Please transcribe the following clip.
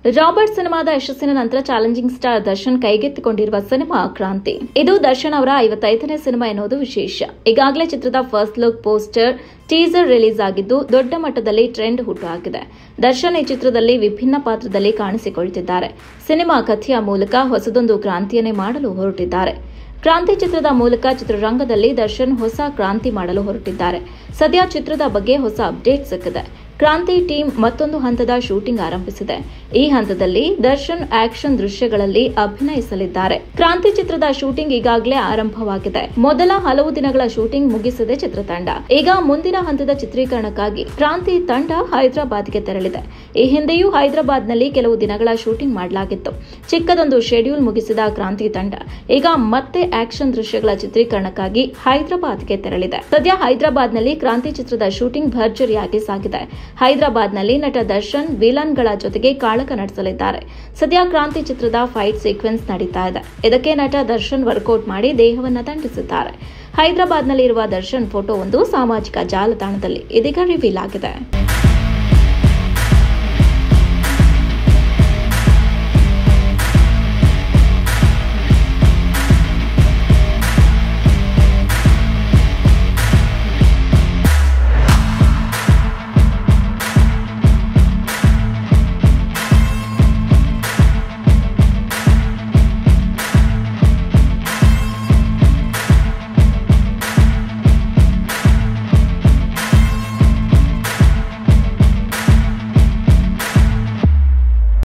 Robert ಸಿನಿಮಾದ ಯಶಸ್ಸಿನ ನಂತರ ಚಾಲೆಂಜಿಂಗ್ ಸ್ಟಾರ್ ದರ್ಶನ್ ಕೈಗೆತ್ತಿಕೊಂಡಿರುವ ಸಿನಿಮಾ ಕ್ರಾಂತಿ ಇದು ದರ್ಶನ್ ಅವರ ಐವತ್ತೈದನೇ ಸಿನಿಮಾ ಎನ್ನುವುದು ವಿಶೇಷ ಈಗಾಗಲೇ ಚಿತ್ರದ first look poster teaser release ಆಗಿದ್ದು ದೊಡ್ಡ ಮಟ್ಟದಲ್ಲಿ ಟ್ರೆಂಡ್ ಹುಟ್ಟುಹಾಕಿದೆ ದರ್ಶನ್ ಈ ಚಿತ್ರದಲ್ಲಿ ವಿಭಿನ್ನ ಪಾತ್ರದಲ್ಲಿ ಕಾಣಿಸಿಕೊಳ್ತಿದ್ದಾರೆ ಸಿನಿಮಾ ಕಥೆಯ ಮೂಲಕ ಹೊಸದೊಂದು ಕ್ರಾಂತಿಯನ್ನೇ ಮಾಡಲು ಹೊರಟಿದ್ದಾರೆ ಕ್ರಾಂತಿ ಚಿತ್ರದ ಮೂಲಕ ಚಿತ್ರರಂಗದಲ್ಲಿ ದರ್ಶನ್ ಹೊಸ ಕ್ರಾಂತಿ ಮಾಡಲು ಹೊರಟಿದ್ದಾರೆ ಸದ್ಯ ಚಿತ್ರದ ಬಗ್ಗೆ ಹೊಸ ಅಪ್ಡೇಟ್ ಸಿಕ್ಕಿದೆ ಕ್ರಾಂತಿ ಟೀಮ್ ಮತ್ತೊಂದು ಹಂತದ ಶೂಟಿಂಗ್ ಆರಂಭಿಸಿದೆ ಈ ಹಂತದಲ್ಲಿ ದರ್ಶನ್ ಆಕ್ಷನ್ ದೃಶ್ಯಗಳಲ್ಲಿ ಅಭಿನಯಿಸಲಿದ್ದಾರೆ ಕ್ರಾಂತಿ ಚಿತ್ರದ ಶೂಟಿಂಗ್ ಈಗಾಗಲೇ ಆರಂಭವಾಗಿದೆ ಮೊದಲ ಹಲವು ದಿನಗಳ ಶೂಟಿಂಗ್ ಮುಗಿಸಿದೆ ಚಿತ್ರತಂಡ ಈಗ ಮುಂದಿನ ಹಂತದ ಚಿತ್ರೀಕರಣಕ್ಕಾಗಿ ಕ್ರಾಂತಿ ತಂಡ ಹೈದರಾಬಾದ್ಗೆ ತೆರಳಿದೆ ಈ ಹಿಂದೆಯೂ ಹೈದರಾಬಾದ್ನಲ್ಲಿ ಕೆಲವು ದಿನಗಳ ಶೂಟಿಂಗ್ ಮಾಡಲಾಗಿತ್ತು ಚಿಕ್ಕದೊಂದು ಶೆಡ್ಯೂಲ್ ಮುಗಿಸಿದ ಕ್ರಾಂತಿ ತಂಡ ಈಗ ಮತ್ತೆ ಆಕ್ಷನ್ ದೃಶ್ಯಗಳ ಚಿತ್ರೀಕರಣಕ್ಕಾಗಿ ಹೈದರಾಬಾದ್ಗೆ ತೆರಳಿದೆ ಸದ್ಯ ಹೈದರಾಬಾದ್ನಲ್ಲಿ ಕ್ರಾಂತಿ ಚಿತ್ರದ ಶೂಟಿಂಗ್ ಭರ್ಜರಿಯಾಗಿ ಸಾಗಿದೆ ಹೈದರಾಬಾದ್ನಲ್ಲಿ ನಟ ದರ್ಶನ್ ವಿಲನ್ಗಳ ಜೊತೆಗೆ ಕಾಳಕ ನಡೆಸಲಿದ್ದಾರೆ ಸದ್ಯ ಕ್ರಾಂತಿ ಚಿತ್ರದ ಫೈಟ್ ಸೀಕ್ವೆನ್ಸ್ ನಡೀತಾ ಇದೆ ಇದಕ್ಕೆ ನಟ ದರ್ಶನ್ ವರ್ಕೌಟ್ ಮಾಡಿ ದೇಹವನ್ನ ದಂಡಿಸಿದ್ದಾರೆ ಹೈದರಾಬಾದ್ನಲ್ಲಿರುವ ದರ್ಶನ್ ಫೋಟೋ ಒಂದು ಸಾಮಾಜಿಕ ಜಾಲತಾಣದಲ್ಲಿ ಇದೀಗ ರಿವೀಲ್ ಆಗಿದೆ